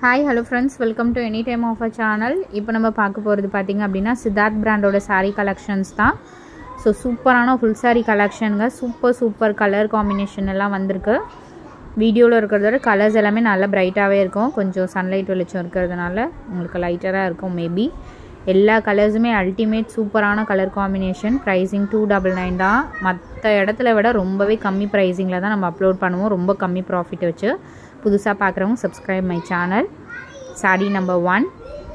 hi hello friends welcome to any time of a channel இப்போ நம்ம பார்க்க போகிறது பார்த்திங்க அப்படின்னா சித்தார்த் பிராண்டோட saree கலெக்ஷன்ஸ் தான் ஸோ சூப்பரான ஃபுல் saree கலெக்ஷனுங்க சூப்பர் சூப்பர் கலர் காம்பினேஷன் எல்லாம் வந்திருக்கு வீடியோவில் இருக்கிறதோட கலர்ஸ் எல்லாமே நல்லா பிரைட்டாகவே இருக்கும் கொஞ்சம் சன்லைட் வெளிச்சம் இருக்கிறதுனால உங்களுக்கு லைட்டராக இருக்கும் மேபி எல்லா கலர்ஸுமே அல்டிமேட் சூப்பரான colour combination pricing two double nine தான் மற்ற இடத்துல விட ரொம்பவே கம்மி ப்ரைஸிங்கில் தான் நம்ம அப்லோட் பண்ணுவோம் ரொம்ப கம்மி ப்ராஃபிட் வச்சு புதுசாக பார்க்குறவங்க subscribe my channel saree number one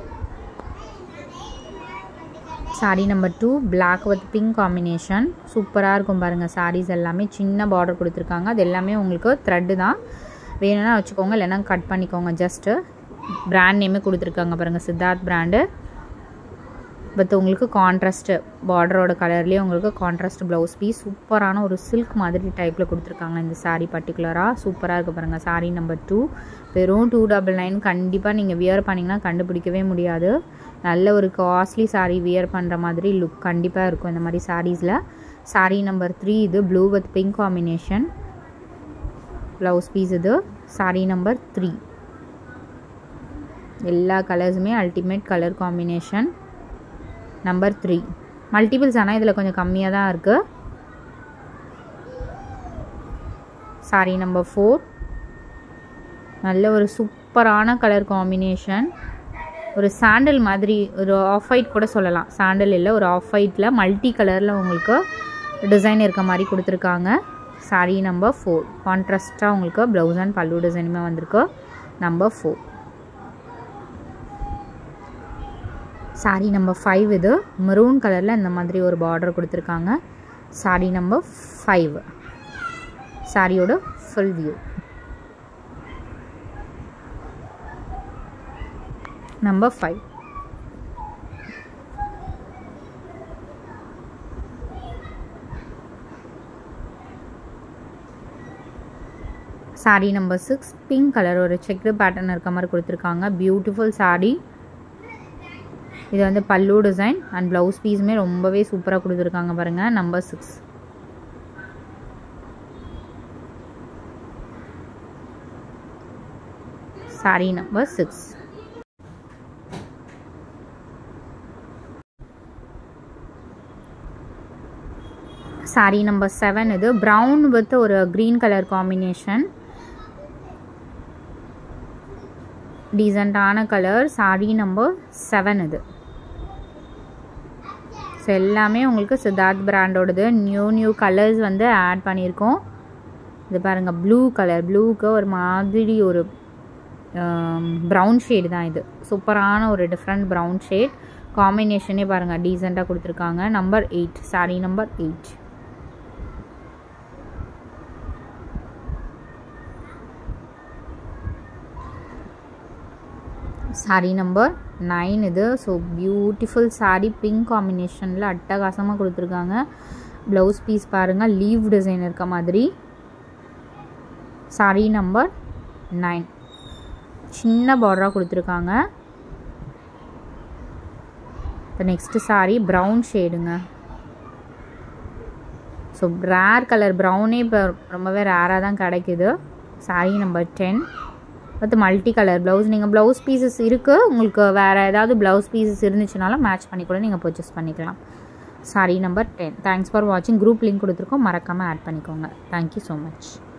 saree number two black with pink combination சூப்பராக இருக்கும் பாருங்கள் சாரீஸ் எல்லாமே சின்ன பார்டர் கொடுத்துருக்காங்க அது எல்லாமே உங்களுக்கு த்ரெட்டு தான் வேணும்னா வச்சுக்கோங்க இல்லைன்னா கட் பண்ணிக்கோங்க ஜஸ்ட்டு பிராண்ட் நேமே கொடுத்துருக்காங்க பாருங்கள் சித்தார்த் பிராண்டு பட் உங்களுக்கு கான்ட்ராஸ்ட்டு பார்டரோட கலர்லேயே உங்களுக்கு கான்ட்ராஸ்ட் ப்ளவுஸ் பீஸ் சூப்பரான ஒரு சில்க் மாதிரி டைப்பில் கொடுத்துருக்காங்க இந்த சாரீ பர்டிகுலராக சூப்பராக இருக்குது பாருங்கள் சாரீ நம்பர் டூ வெறும் டூ டபுள் நைன் கண்டிப்பாக நீங்கள் வியர் பண்ணிங்கன்னா கண்டுபிடிக்கவே முடியாது நல்ல ஒரு காஸ்ட்லி சாரீ வியர் பண்ணுற மாதிரி லுக் கண்டிப்பாக இருக்கும் இந்த மாதிரி சாரீஸில் சாரீ நம்பர் த்ரீ இது blue with pink combination blouse piece இது சாரீ நம்பர் த்ரீ எல்லா கலர்ஸுமே ultimate colour combination number three multiples ஆனால் இதில் கொஞ்சம் கம்மியாக தான் இருக்குது சாரி நம்பர் ஃபோர் நல்ல ஒரு சூப்பரான கலர் காம்பினேஷன் ஒரு சாண்டல் மாதிரி ஒரு ஆஃப் ஒயிட் கூட சொல்லலாம் சாண்டல் இல்லை ஒரு ஆஃப் ஒயிட்டில் மல்டி கலரில் உங்களுக்கு டிசைன் இருக்க மாதிரி கொடுத்துருக்காங்க சாரி நம்பர் ஃபோர் கான்ட்ராஸ்ட்டாக உங்களுக்கு ப்ளவுஸ் அண்ட் பல்லு டிசைனுமே வந்திருக்கு number four saree number five இது மெரூன் கலரில் இந்த மாதிரி ஒரு பார்டர் கொடுத்துருக்காங்க சாரீ நம்பர் ஃபைவ் சாரியோட full view number five saree number six pink colour ஒரு செக்டு பேட்டர்ன் இருக்க மாதிரி கொடுத்துருக்காங்க பியூட்டிஃபுல் சாரீ இது வந்து பல்லு டிசைன் அண்ட் ப்ளவுஸ் பீஸுமே ரொம்பவே சூப்பராக கொடுத்துருக்காங்க பாருங்கள் number six saree number six saree number seven இது ப்ரௌன் வித் ஒரு க்ரீன் கலர் காம்பினேஷன் டீசெண்டான கலர் சாரீ நம்பர் செவன் இது ஸோ எல்லாமே உங்களுக்கு சித்தார்த் பிராண்டோடது நியூ நியூ கலர்ஸ் வந்து ஆட் பண்ணியிருக்கோம் இது பாருங்கள் ப்ளூ கலர் ப்ளூக்கு ஒரு மாதிரி ஒரு ப்ரௌன் ஷேடு தான் இது சூப்பரான ஒரு டிஃப்ரெண்ட் ப்ரௌன் ஷேட் காம்பினேஷனே பாருங்கள் டீசெண்டாக கொடுத்துருக்காங்க number eight saree number eight saree number nine இது ஸோ பியூட்டிஃபுல் சாரீ பிங்க் காம்பினேஷனில் அட்டகாசமாக கொடுத்துருக்காங்க ப்ளவுஸ் பீஸ் பாருங்கள் லீவ் டிசைன் இருக்க மாதிரி சாரீ நம்பர் நைன் சின்ன பார்டராக கொடுத்துருக்காங்க இப்போ நெக்ஸ்ட்டு சாரீ ப்ரௌன் ஷேடுங்க ஸோ ரேர் கலர் ப்ரௌனே இப்போ ரொம்பவே ரேராக தான் கிடைக்குது saree number ten with multi colour blouse நீங்கள் ப்ளவுஸ் பீசஸ் இருக்குது உங்களுக்கு வேறு ஏதாவது ப்ளவுஸ் பீசஸ் இருந்துச்சுனாலும் மேட்ச் பண்ணி கூட நீங்கள் பர்ச்சேஸ் பண்ணிக்கலாம் saree number ten thanks for வாட்சிங் குரூப் லிங்க் கொடுத்துருக்கோம் மறக்காமல் ஆட் பண்ணிக்கோங்க தேங்க்யூ ஸோ மச்